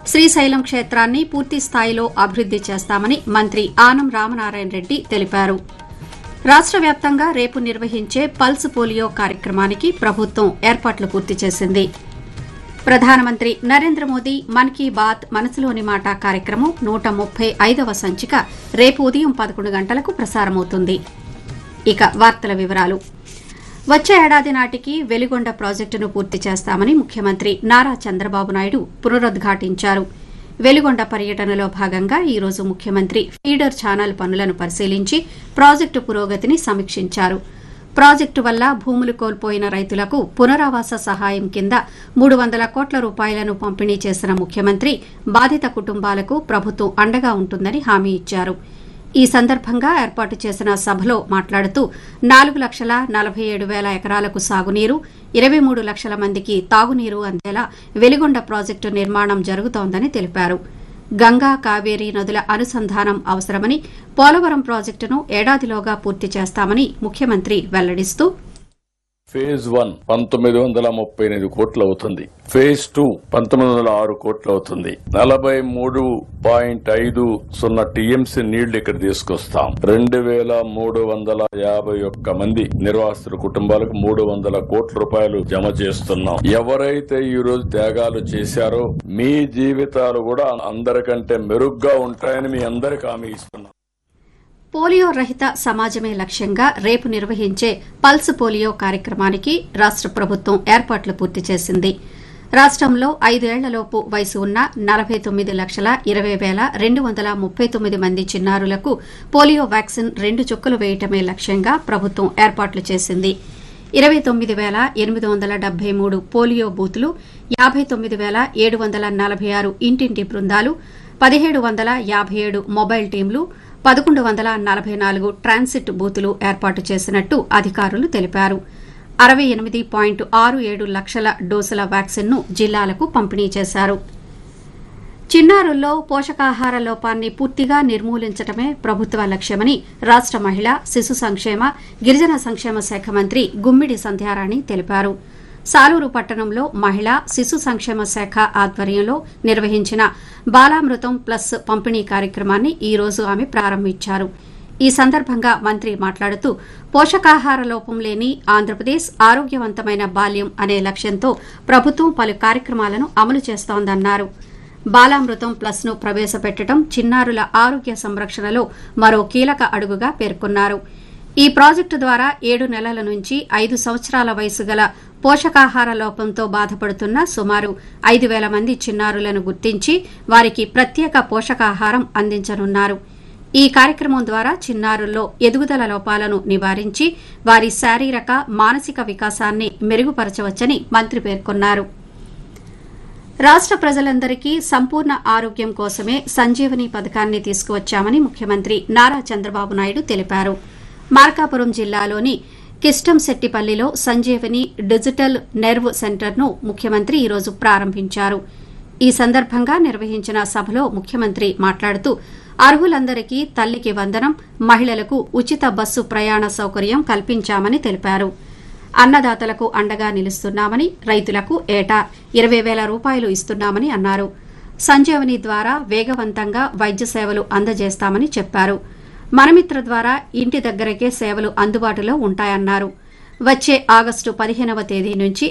శ్రీశైలం క్షేత్రాన్ని పూర్తి స్థాయిలో అభివృద్ది చేస్తామని మంత్రి ఆనం రామనారాయణ రెడ్డి తెలిపారు రాష్ట వ్యాప్తంగా రేపు నిర్వహించే పల్స్ పోలియో కార్యక్రమానికి ప్రభుత్వం ఏర్పాట్లు పూర్తి చేసింది ప్రధానమంత్రి నరేంద్ర మోదీ మన్ కీ బాత్ మనసులోని మాట కార్యక్రమం నూట ముప్పై ఐదవ సంచిక రేపు ఉదయం పదకొండు గంటలకు ప్రసారమవుతుంది ఇక వార్తల వివరాలు వచ్చే ఏడాది నాటికి వెలిగొండ ప్రాజెక్టును పూర్తి చేస్తామని ముఖ్యమంత్రి నారా చంద్రబాబు నాయుడు పునరుద్ఘాటించారు వెలిగొండ పర్యటనలో భాగంగా ఈ రోజు ముఖ్యమంత్రి ఫీడర్ ఛానల్ పనులను పరిశీలించి ప్రాజెక్టు పురోగతిని సమీక్షించారు ప్రాజెక్టు వల్ల భూములు కోల్పోయిన రైతులకు పునరావాస సహాయం కింద మూడు వందల కోట్ల రూపాయలను పంపిణీ చేసిన ముఖ్యమంత్రి బాధిత కుటుంబాలకు ప్రభుత్వం అండగా ఉంటుందని హామీ ఇచ్చారు ఈ సందర్భంగా ఏర్పాటు చేసిన సభలో మాట్లాడుతూ నాలుగు లక్షల నలభై ఏడు వేల ఎకరాలకు సాగునీరు ఇరవై మూడు లక్షల మందికి తాగునీరు అందేలా వెలిగొండ ప్రాజెక్టు నిర్మాణం జరుగుతోందని తెలిపారు గంగా కావేరీ నదుల అనుసంధానం అవసరమని పోలవరం ప్రాజెక్టును ఏడాదిలోగా పూర్తి చేస్తామని ముఖ్యమంత్రి వెల్లడిస్తూ ఫేజ్ వన్ పంతొమ్మిది వందల ముప్పై ఎనిమిది కోట్లు అవుతుంది ఫేజ్ టూ పంతొమ్మిది వందల ఆరు కోట్లు అవుతుంది నలభై మూడు పాయింట్ ఐదు సున్నా టీఎంసీ నీళ్లు ఇక్కడ తీసుకొస్తాం రెండు వేల మూడు వందల యాభై ఒక్క మంది నిర్వాసితుల కుటుంబాలకు మూడు వందల కోట్ల రూపాయలు జమ చేస్తున్నాం ఎవరైతే ఈ రోజు త్యాగాలు చేశారో మీ జీవితాలు కూడా అందరికంటే మెరుగ్గా ఉంటాయని మీ అందరికి హామీ ఇస్తున్నాం పోలియో రహిత సమాజమే లక్ష్యంగా రేపు నిర్వహించే పల్స్ పోలియో కార్యక్రమానికి రాష్ట ప్రభుత్వం ఏర్పాట్లు పూర్తి చేసింది రాష్టంలో ఐదేళ్లలోపు వయసు ఉన్న నలభై తొమ్మిది లక్షల ఇరవై వేల రెండు వందల ముప్పై తొమ్మిది మంది చిన్నారులకు పోలియో వ్యాక్సిన్ రెండు చుక్కలు వేయటమే లక్ష్యంగా ప్రభుత్వం ఏర్పాట్లు చేసింది ఇరవై తొమ్మిది వేల ఎనిమిది వందల డెబ్బై మూడు పోలియో బూతులు యాభై తొమ్మిది వేల ఏడు వందల నలభై ఆరు ఇంటింటి బృందాలు పదిహేడు వందల యాభై ఏడు మొబైల్ టీంలు పదకొండు వందల నలభై నాలుగు ట్రాన్సిట్ బూతులు ఏర్పాటు చేసినట్టు అధికారులు తెలిపారు అరవై ఎనిమిది పాయింట్ ఆరు ఏడు లక్షల డోసుల వ్యాక్సిన్ను జిల్లాలకు పంపిణీ చేశారు చిన్నారుల్లో పోషకాహార లోపాన్ని పూర్తిగా నిర్మూలించడమే ప్రభుత్వ లక్ష్యమని రాష్ట మహిళా శిశు సంక్షేమ గిరిజన సంక్షేమ శాఖ మంత్రి గుమ్మిడి సంధ్యారాణి తెలిపారు సాలూరు పట్టణంలో మహిళా శిశు సంక్షేమ శాఖ ఆధ్వర్యంలో నిర్వహించిన బాలామృతం ప్లస్ పంపిణీ కార్యక్రమాన్ని ఈ రోజు ఆమె ప్రారంభించారు ఈ సందర్భంగా మంత్రి మాట్లాడుతూ పోషకాహార లోపం లేని ఆంధ్రప్రదేశ్ ఆరోగ్యవంతమైన బాల్యం అనే లక్ష్యంతో ప్రభుత్వం పలు కార్యక్రమాలను అమలు చేస్తోందన్నారు బాలామృతం ప్లస్ ను ప్రవేశపెట్టడం చిన్నారుల ఆరోగ్య సంరక్షణలో మరో కీలక అడుగుగా పేర్కొన్నారు ఈ ప్రాజెక్టు ద్వారా ఏడు నెలల నుంచి ఐదు సంవత్సరాల వయసు గల పోషకాహార లోపంతో బాధపడుతున్న సుమారు ఐదు వేల మంది చిన్నారులను గుర్తించి వారికి ప్రత్యేక పోషకాహారం అందించనున్నారు ఈ కార్యక్రమం ద్వారా చిన్నారుల్లో ఎదుగుదల లోపాలను నివారించి వారి శారీరక మానసిక వికాసాన్ని మెరుగుపరచవచ్చని మంత్రి పేర్కొన్నారు రాష్ట ప్రజలందరికీ సంపూర్ణ ఆరోగ్యం కోసమే సంజీవని పథకాన్ని తీసుకువచ్చామని ముఖ్యమంత్రి నారా చంద్రబాబు నాయుడు తెలిపారు మార్కాపురం జిల్లాలోని కిష్టంశెట్టిపల్లిలో సంజీవని డిజిటల్ నెర్వ్ సెంటర్ను ముఖ్యమంత్రి ఈరోజు ప్రారంభించారు ఈ సందర్భంగా నిర్వహించిన సభలో ముఖ్యమంత్రి మాట్లాడుతూ అర్హులందరికీ తల్లికి వందనం మహిళలకు ఉచిత బస్సు ప్రయాణ సౌకర్యం కల్పించామని తెలిపారు అన్నదాతలకు అండగా నిలుస్తున్నామని రైతులకు ఏటా ఇరవై వేల రూపాయలు ఇస్తున్నామని అన్నారు సంజీవని ద్వారా వేగవంతంగా వైద్య సేవలు అందజేస్తామని చెప్పారు మనమిత్ర ద్వారా ఇంటి దగ్గరకే సేవలు అందుబాటులో ఉంటాయన్నారు వచ్చే ఆగస్టు పదిహేనవ తేదీ నుంచి